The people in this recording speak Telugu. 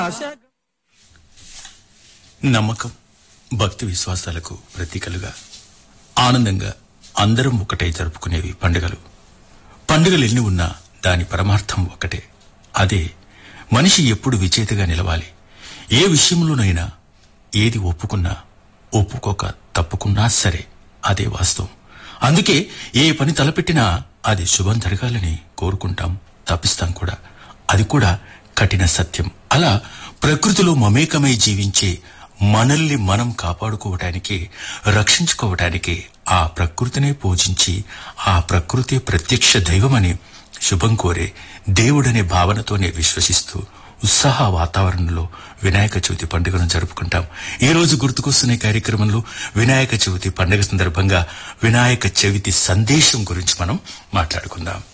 నమ్మకం భక్తి విశ్వాసాలకు ప్రతీకలుగా ఆనందంగా అందరం ఒకటే జరుపుకునేవి పండుగలు పండుగలు ఎన్ని ఉన్నా దాని పరమార్థం ఒకటే అదే మనిషి ఎప్పుడు విజేతగా నిలవాలి ఏ విషయంలోనైనా ఏది ఒప్పుకున్నా ఒప్పుకోక తప్పుకున్నా సరే అదే వాస్తవం అందుకే ఏ పని తలపెట్టినా అది శుభం జరగాలని కోరుకుంటాం తప్పిస్తాం కూడా అది కూడా కఠిన సత్యం అలా ప్రకృతిలో మమేకమై జీవించే మనల్ని మనం కాపాడుకోవటానికి రక్షించుకోవటానికి ఆ ప్రకృతినే పూజించి ఆ ప్రకృతి ప్రత్యక్ష దైవమని శుభం కోరే దేవుడనే భావనతోనే విశ్వసిస్తూ ఉత్సాహ వాతావరణంలో వినాయక చవితి పండుగను జరుపుకుంటాం ఈ రోజు గుర్తుకొస్తున్న ఈ కార్యక్రమంలో వినాయక చవితి పండుగ సందర్భంగా వినాయక చవితి సందేశం గురించి మనం మాట్లాడుకుందాం